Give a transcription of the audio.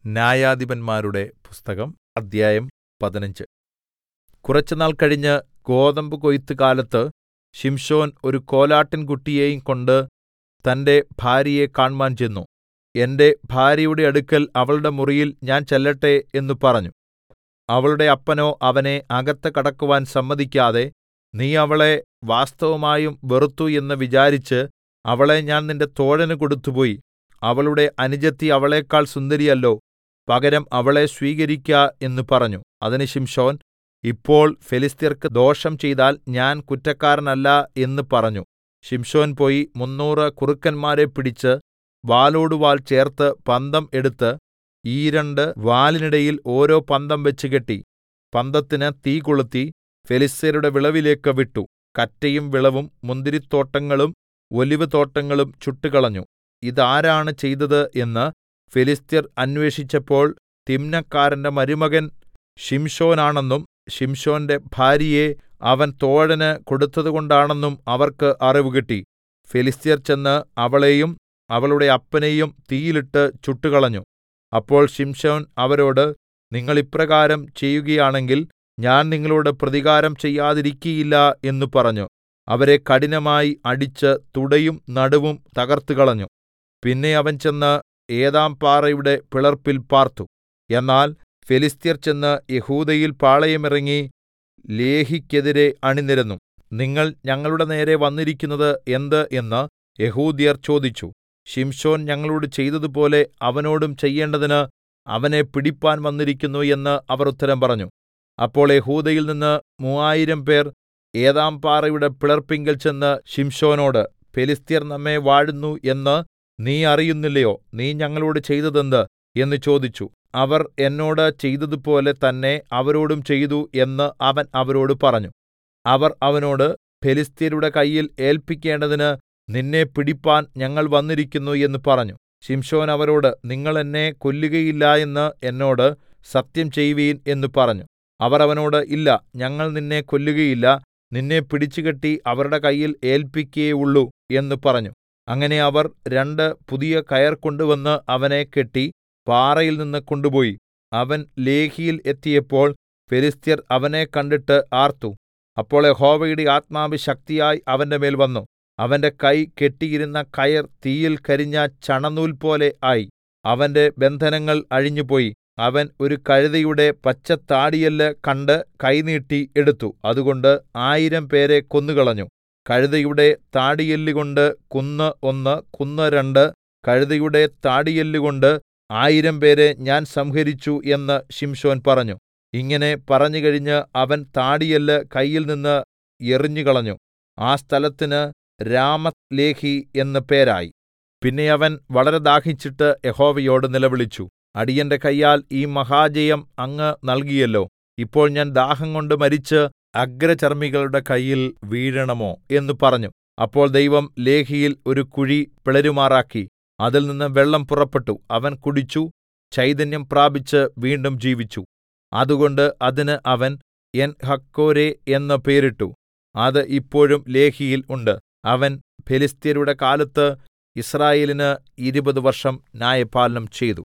ന്യായാധിപന്മാരുടെ പുസ്തകം അധ്യായം പതിനഞ്ച് കുറച്ചുനാൾ കഴിഞ്ഞ് ഗോതമ്പ് കൊയ്ത്തുകാലത്ത് ശിംശോൻ ഒരു കോലാട്ടിൻകുട്ടിയെയും കൊണ്ട് തന്റെ ഭാര്യയെ കാണ്മാൻ ചെന്നു എന്റെ ഭാര്യയുടെ അടുക്കൽ അവളുടെ മുറിയിൽ ഞാൻ ചെല്ലട്ടെ എന്ന് പറഞ്ഞു അവളുടെ അപ്പനോ അവനെ അകത്ത് കടക്കുവാൻ സമ്മതിക്കാതെ നീ അവളെ വാസ്തവമായും വെറുത്തു എന്ന് വിചാരിച്ച് അവളെ ഞാൻ നിന്റെ തോഴന് കൊടുത്തുപോയി അവളുടെ അനുജത്തി അവളെക്കാൾ സുന്ദരിയല്ലോ പകരം അവളെ സ്വീകരിക്ക എന്ന് പറഞ്ഞു അതിന് ശിംശോൻ ഇപ്പോൾ ഫെലിസ്ത്യർക്ക് ദോഷം ചെയ്താൽ ഞാൻ കുറ്റക്കാരനല്ല എന്ന് പറഞ്ഞു ശിംശോൻ പോയി മുന്നൂറ് കുറുക്കന്മാരെ പിടിച്ച് വാലോടുവാൽ ചേർത്ത് പന്തം എടുത്ത് ഈ രണ്ട് വാലിനിടയിൽ ഓരോ പന്തം വെച്ച് കെട്ടി പന്തത്തിന് തീ കൊളുത്തി ഫെലിസ്ത്യരുടെ വിളവിലേക്ക് വിട്ടു കറ്റയും വിളവും മുന്തിരിത്തോട്ടങ്ങളും ഒലിവുതോട്ടങ്ങളും ചുട്ടുകളഞ്ഞു ഇതാരാണ് ചെയ്തത് എന്ന് ഫെലിസ്ത്യർ അന്വേഷിച്ചപ്പോൾ തിമ്നക്കാരന്റെ മരുമകൻ ശിംശോനാണെന്നും ശിംശോന്റെ ഭാര്യയെ അവൻ തോഴന് കൊടുത്തതുകൊണ്ടാണെന്നും അവർക്ക് അറിവ് കിട്ടി ഫെലിസ്ത്യർ ചെന്ന് അവളെയും അവളുടെ അപ്പനെയും തീയിലിട്ട് ചുട്ടുകളഞ്ഞു അപ്പോൾ ശിംശോൻ അവരോട് നിങ്ങൾ ഇപ്രകാരം ചെയ്യുകയാണെങ്കിൽ ഞാൻ നിങ്ങളോട് പ്രതികാരം ചെയ്യാതിരിക്കയില്ല എന്ന് പറഞ്ഞു അവരെ കഠിനമായി അടിച്ച് തുടയും നടുവും തകർത്തുകളഞ്ഞു പിന്നെ അവൻ ചെന്ന് ഏതാംപാറയുടെ പിളർപ്പിൽ പാർത്തു എന്നാൽ ഫെലിസ്ത്യർ ചെന്ന് യെഹൂദയിൽ പാളയമിറങ്ങി ലേഹിക്കെതിരെ അണിനിരന്നു നിങ്ങൾ ഞങ്ങളുടെ നേരെ വന്നിരിക്കുന്നത് എന്ത് എന്ന് യെഹൂദ്യർ ചോദിച്ചു ശിംശോൻ ഞങ്ങളോട് ചെയ്തതുപോലെ അവനോടും ചെയ്യേണ്ടതിന് അവനെ പിടിപ്പാൻ വന്നിരിക്കുന്നു എന്ന് അവർ ഉത്തരം പറഞ്ഞു അപ്പോൾ യെഹൂദയിൽ നിന്ന് മൂവായിരം പേർ ഏതാംപാറയുടെ പിളർപ്പിങ്കൽ ചെന്ന് ശിംശോനോട് ഫെലിസ്ത്യർ നമ്മെ വാഴുന്നു എന്ന് നീ അറിയുന്നില്ലയോ നീ ഞങ്ങളോട് ചെയ്തതെന്ത് എന്ന് ചോദിച്ചു അവർ എന്നോട് ചെയ്തതുപോലെ തന്നെ അവരോടും ചെയ്തു എന്ന് അവൻ അവരോട് പറഞ്ഞു അവർ അവനോട് ഫെലിസ്ത്യരുടെ കയ്യിൽ ഏല്പിക്കേണ്ടതിന് നിന്നെ പിടിപ്പാൻ ഞങ്ങൾ വന്നിരിക്കുന്നു എന്ന് പറഞ്ഞു ശിംശോൻ അവരോട് നിങ്ങൾ എന്നെ കൊല്ലുകയില്ല എന്ന് എന്നോട് സത്യം ചെയ്വീൻ എന്ന് പറഞ്ഞു അവർ അവനോട് ഇല്ല ഞങ്ങൾ നിന്നെ കൊല്ലുകയില്ല നിന്നെ പിടിച്ചുകെട്ടി അവരുടെ കയ്യിൽ ഏല്പിക്കേയുള്ളൂ എന്ന് പറഞ്ഞു അങ്ങനെ അവർ രണ്ട് പുതിയ കയർ കൊണ്ടുവന്ന് അവനെ കെട്ടി പാറയിൽ നിന്ന് കൊണ്ടുപോയി അവൻ ലേഹിയിൽ എത്തിയപ്പോൾ ഫെലിസ്ത്യർ അവനെ കണ്ടിട്ട് ആർത്തു അപ്പോൾ യഹോവയുടെ ആത്മാവ് ശക്തിയായി അവന്റെ മേൽ വന്നു അവന്റെ കൈ കെട്ടിയിരുന്ന കയർ തീയിൽ കരിഞ്ഞ ചണനൂൽ പോലെ ആയി അവന്റെ ബന്ധനങ്ങൾ അഴിഞ്ഞുപോയി അവൻ ഒരു കഴുതയുടെ പച്ചത്താടിയെല്ല് കണ്ട് കൈനീട്ടി എടുത്തു അതുകൊണ്ട് ആയിരം പേരെ കൊന്നുകളഞ്ഞു കഴുതയുടെ താടിയെല്ലുകൊണ്ട് കുന്ന് ഒന്ന് കുന്ന് രണ്ട് കഴുതയുടെ താടിയെല്ലുകൊണ്ട് ആയിരം പേരെ ഞാൻ സംഹരിച്ചു എന്ന് ശിംശോൻ പറഞ്ഞു ഇങ്ങനെ പറഞ്ഞു കഴിഞ്ഞ് അവൻ താടിയെല്ല് കയ്യിൽ നിന്ന് എറിഞ്ഞുകളഞ്ഞു ആ സ്ഥലത്തിന് രാമത് ലേഹി എന്ന് പേരായി പിന്നെ അവൻ വളരെ ദാഹിച്ചിട്ട് യഹോവയോട് നിലവിളിച്ചു അടിയന്റെ കയ്യാൽ ഈ മഹാജയം അങ്ങ് നൽകിയല്ലോ ഇപ്പോൾ ഞാൻ ദാഹം കൊണ്ട് മരിച്ച് അഗ്രചർമ്മികളുടെ കയ്യിൽ വീഴണമോ എന്ന് പറഞ്ഞു അപ്പോൾ ദൈവം ലേഹിയിൽ ഒരു കുഴി പിളരുമാറാക്കി അതിൽ നിന്ന് വെള്ളം പുറപ്പെട്ടു അവൻ കുടിച്ചു ചൈതന്യം പ്രാപിച്ച് വീണ്ടും ജീവിച്ചു അതുകൊണ്ട് അതിന് അവൻ എൻ ഹക്കോരെ എന്ന് പേരിട്ടു അത് ഇപ്പോഴും ലേഹിയിൽ ഉണ്ട് അവൻ ഫെലിസ്ത്യരുടെ കാലത്ത് യിസ്രായേലിന് ഇരുപത് വർഷം ന്യായപാലനം ചെയ്തു